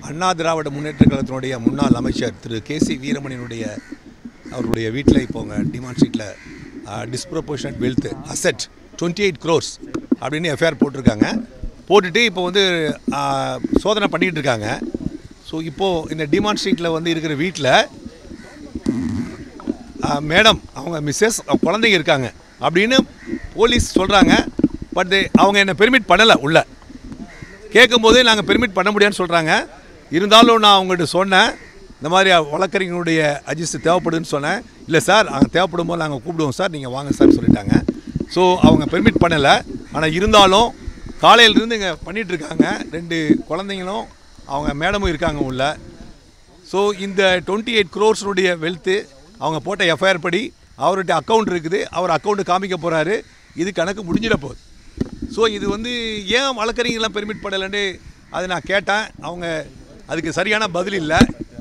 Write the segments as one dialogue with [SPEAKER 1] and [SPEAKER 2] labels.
[SPEAKER 1] அண்ணா திராவிட முன்னேற்ற கழகத்தினுடைய முன்னாள் அமைச்சர் திரு கே சி வீரமணியினுடைய அவருடைய வீட்டில் இப்போ அவங்க டிமாண்ட் ஷீட்டில் disproportionate wealth asset twenty eight crores அப்படின்னு எஃப்ஐஆர் போட்டிருக்காங்க போட்டுட்டு இப்போ வந்து ஆ, சோதனை பண்ணிகிட்டு இருக்காங்க ஸோ இப்போது இந்த டிமாண்ட் ஷீட்டில் வந்து இருக்கிற வீட்டில் மேடம் அவங்க மிஸ்ஸஸ் குழந்தைங்க இருக்காங்க அப்படின்னு போலீஸ் சொல்கிறாங்க பட் அவங்க என்னை பெர்மிட் பண்ணலை உள்ள கேட்கும்போதே நாங்கள் பெர்மிட் பண்ண முடியாதுன்னு சொல்கிறாங்க இருந்தாலும் நான் அவங்ககிட்ட சொன்னேன் இந்த மாதிரி வழக்கறிஞருடைய அஜிஸ்ட் தேவைப்படுதுன்னு சொன்னேன் இல்லை சார் அங்கே தேவைப்படும் போது நாங்கள் கூப்பிடுவோம் சார் நீங்கள் வாங்க சார் சொல்லிட்டாங்க ஸோ அவங்க பெர்மிட் பண்ணலை ஆனால் இருந்தாலும் காலையிலேருந்து இங்கே பண்ணிகிட்ருக்காங்க ரெண்டு குழந்தைங்களும் அவங்க மேடமும் இருக்காங்க உள்ள ஸோ இந்த டுவெண்ட்டி எயிட் க்ரோர்ஸுடைய வெல்த்து அவங்க போட்ட எஃப்ஐஆர் படி அவர்கிட்ட அக்கௌண்ட் இருக்குது அவர் அக்கௌண்ட்டு காமிக்க போகிறாரு இது கணக்கு முடிஞ்சிட போகுது ஸோ இது வந்து ஏன் வழக்கறிஞர்லாம் பெர்மிட் பண்ணலைன்னு அதை நான் கேட்டேன் அவங்க அதுக்கு சரியான பதில் இல்லை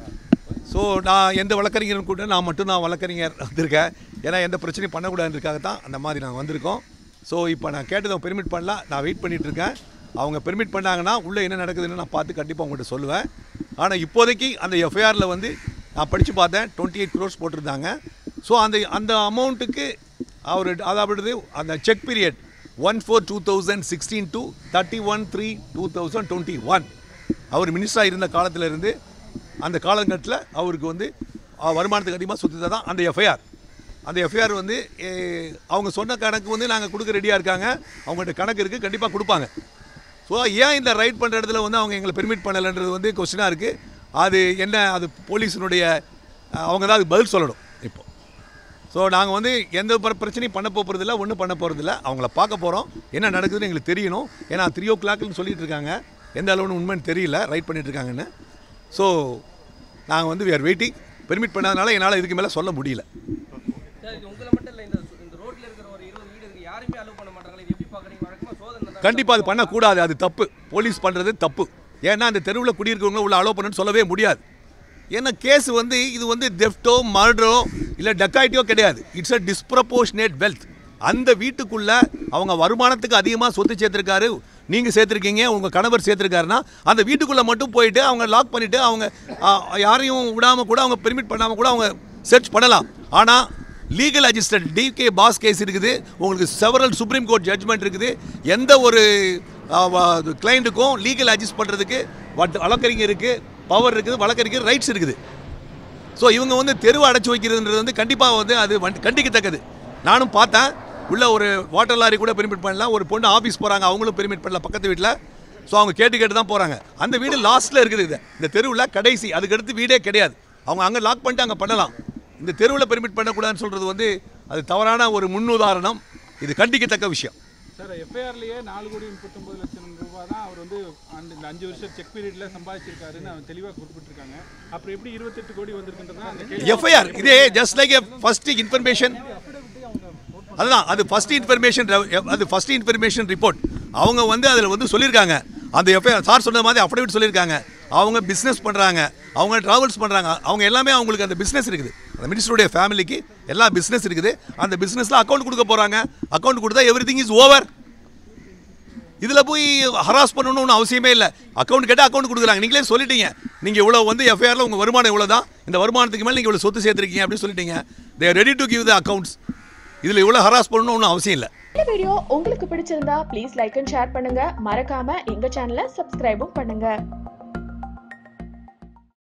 [SPEAKER 1] ஸோ நான் எந்த வழக்கறிஞரும் கூட நான் மட்டும் தான் வழக்கறிஞர் வந்திருக்கேன் ஏன்னா எந்த பிரச்சனையும் பண்ணக்கூடாதுன்றதுக்காக தான் அந்த மாதிரி நாங்கள் வந்திருக்கோம் ஸோ இப்போ நான் கேட்டதை பெர்மிட் பண்ணலாம் நான் வெயிட் பண்ணிட்டு இருக்கேன் அவங்க பெர்மிட் பண்ணாங்கன்னா உள்ளே என்ன நடக்குதுன்னு நான் பார்த்து கண்டிப்பாக உங்கள்கிட்ட சொல்லுவேன் ஆனால் இப்போதைக்கு அந்த எஃப்ஐஆரில் வந்து நான் படித்து பார்த்தேன் டுவெண்ட்டி எயிட் க்ரோர்ஸ் போட்டிருந்தாங்க ஸோ அந்த அந்த அமௌண்ட்டுக்கு அவர் அதாவது அந்த check period one four two thousand sixteen to thirty one three two thousand twenty one அவர் மினிஸ்டராக இருந்த காலத்துல இருந்து அந்த காலகட்டத்தில் அவருக்கு வந்து அஹ், வருமானத்துக்கு அதிகமாக சொத்து தான் அந்த எஃப்ஐஆர் அந்த எஃப்ஐஆர் வந்து eh, அவங்க சொன்ன கணக்கு வந்து நாங்கள் கொடுக்க ரெடியாக இருக்காங்க அவங்கள்ட்ட கணக்கு இருக்குது கண்டிப்பாக கொடுப்பாங்க ஸோ ஏன் இந்த ரைட் பண்ணுற இடத்துல வந்து அவங்க எங்களை பெர்மிட் பண்ணலைன்றது வந்து கொஸ்டினாக இருக்குது அது என்ன அது போலீஸினுடைய அஹ், அவங்க தான் அதுக்கு பதில் சொல்லணும் இப்போ ஸோ நாங்கள் வந்து எந்த பிர- பிரச்சனையும் பண்ண போகிறதில்ல ஒன்றும் பண்ண போகிறதில்ல அவங்கள பார்க்க போகிறோம் என்ன நடக்குதுன்னு எங்களுக்கு தெரியணும் ஏன்னா த்ரீ ஓ கிளாக்னு சொல்லிட்டு இருக்காங்க எந்த அளவுன்னு உண்மைன்னு தெரியல ரைட் பண்ணிட்டு இருக்காங்கன்னு ஸோ நாங்கள் வந்து we are வெயிட்டிங் பெர்மிட் பண்ணாதனால என்னால் இதுக்கு மேலே சொல்ல முடியல
[SPEAKER 2] சார் இது உங்களை மட்டும் இல்லை இந்த இந்த ரோட்ல இருக்கிற ஒரு இருபது வீடு இருக்கு யாருமே அலோவ் பண்ண மாட்டாங்களே இது எப்படி பார்க்குறீங்க வழக்கமா சோதனை தான்
[SPEAKER 1] கண்டிப்பாக அது பண்ணக்கூடாது அது தப்பு போலீஸ் பண்ணுறது தப்பு ஏன்னா அந்த தெருவில் குடியிருக்கவங்க உள்ள அலோவ் பண்ணுன்னு சொல்லவே முடியாது ஏன்னா கேஸ் வந்து இது வந்து தெஃப்டோ மர்டரோ இல்லை டக்காய்ட்டியோ கிடையாது இட்ஸ் அ டிஸ்ப்ரப்போர்ஷனேட் வெல்த் அந்த வீட்டுக்குள்ள அவங்க வருமானத்துக்கு அதிகமாக சொத்து சேர்த்துருக்காரு நீங்கள் சேர்த்துருக்கீங்க உங்கள் கணவர் சேர்த்துருக்காருன்னா அந்த வீட்டுக்குள்ளே மட்டும் போயிட்டு அவங்க லாக் பண்ணிவிட்டு அவங்க ஆ, யாரையும் விடாமல் கூட அவங்க பெர்மிட் பண்ணாமல் கூட அவங்க சர்ச் பண்ணலாம் ஆனால் லீகல் அசிஸ்டன்ட் டிகே பாஸ் கேஸ் இருக்குது உங்களுக்கு செவரல் சுப்ரீம் கோர்ட் ஜட்ஜ்மெண்ட் இருக்குது எந்த ஒரு கிளைண்ட்டுக்கும் லீகல் அட்ஜஸ்ட் பண்ணுறதுக்கு வழக்கறிஞருக்கு பவர் இருக்குது வழக்கறிஞர் ரைட்ஸ் இருக்குது ஸோ இவங்க வந்து தெருவை அடைச்சி வைக்கிறதுன்றது வந்து கண்டிப்பாக வந்து அது வண்டி- கண்டிக்கத்தக்கது நானும் பார்த்தேன் உள்ள ஒரு வாட்டர் லாரி கூட பெர்மிட் பண்ணலாம் ஒரு பொண்ணு ஆஃபீஸ் போகிறாங்க அவங்களும் பெர்மிட் பண்ணல பக்கத்து வீட்டில் ஸோ அவங்க கேட்டு கேட்டு தான் போகிறாங்க அந்த வீடு லாஸ்ட்டில் இருக்குது இது இந்த தெருவில் கடைசி அதுக்கடுத்து வீடே கிடையாது அவங்க அங்கே லாக் பண்ணிட்டு அங்கே பண்ணலாம் இந்த தெருவில் பெர்மிட் பண்ணக்கூடாதுன்னு சொல்கிறது வந்து அது தவறான ஒரு முன்னுதாரணம் இது கண்டிக்கத்தக்க விஷயம்
[SPEAKER 3] சார் எஃப்ஐஆர்லயே நாலு கோடி முப்பத்தொம்பது லட்சம் ரூபாய் தான் அவர் வந்து அந்த இந்த அஞ்சு வருஷம் செக் பீரியட்ல சம்பாதிச்சிருக்காருன்னு அவன் தெளிவாக குறிப்பிட்டிருக்காங்க அப்புறம் எப்படி இருபத்தெட்டு கோடி வந்திருக்குன்றதா அந்த கேள்வி
[SPEAKER 1] எஃப்ஐஆர் இதே ஜஸ்ட் லைக் ஃபர்ஸ்ட் இன்ஃபர்மேஷன் அதுதான் அது ஃபர்ஸ்ட் இன்ஃபர்மேஷன் அது ஃபர்ஸ்ட் இன்ஃபர்மேஷன் ரிப்போர்ட் அவங்க வந்து அதில் வந்து சொல்லியிருக்காங்க அந்த எஃப்ஐஆர் சார் சொன்ன மாதிரி அஃபிடவிட் சொல்லியிருக்காங்க அவங்க பிஸ்னஸ் பண்ணுறாங்க அவங்க ட்ராவல்ஸ் பண்ணுறாங்க அவங்க எல்லாமே அவங்களுக்கு அந்த பிஸ்னஸ் இருக்குது அந்த மினிஸ்டருடைய ஃபேமிலிக்கு எல்லா பிஸ்னஸ் இருக்குது அந்த பிஸ்னஸில் அக்கௌண்ட் கொடுக்க போகிறாங்க அக்கௌண்ட் கொடுத்தா எவ்ரி திங் இஸ் ஓவர் இதில் போய் ஹராஸ் பண்ணணும்னு ஒன்றும் அவசியமே இல்லை அக்கௌண்ட் கேட்டால் அக்கௌண்ட் கொடுக்குறாங்க நீங்களே சொல்லிட்டீங்க நீங்கள் இவ்வளோ வந்து எஃப்ஐஆரில் உங்கள் வருமானம் இவ்வளோ தான் இந்த வருமானத்துக்கு மேலே நீங்கள் இவ்வளோ சொத்து சேர்த்துருக்கீங்க அப்படின்னு சொல்லிட்டீங்க they ready to give the accounts இதில் இவ்வளோ ஹராஸ் பண்ணணும்னு ஒன்றும் அவசியம் இல்லை
[SPEAKER 4] இந்த வீடியோ உங்களுக்கு பிடிச்சிருந்தா ப்ளீஸ் லைக் அண்ட் ஷேர் பண்ணுங்க மறக்காம எங்க சேனலை சப்ஸ்கிரைபும் பண்ணுங்க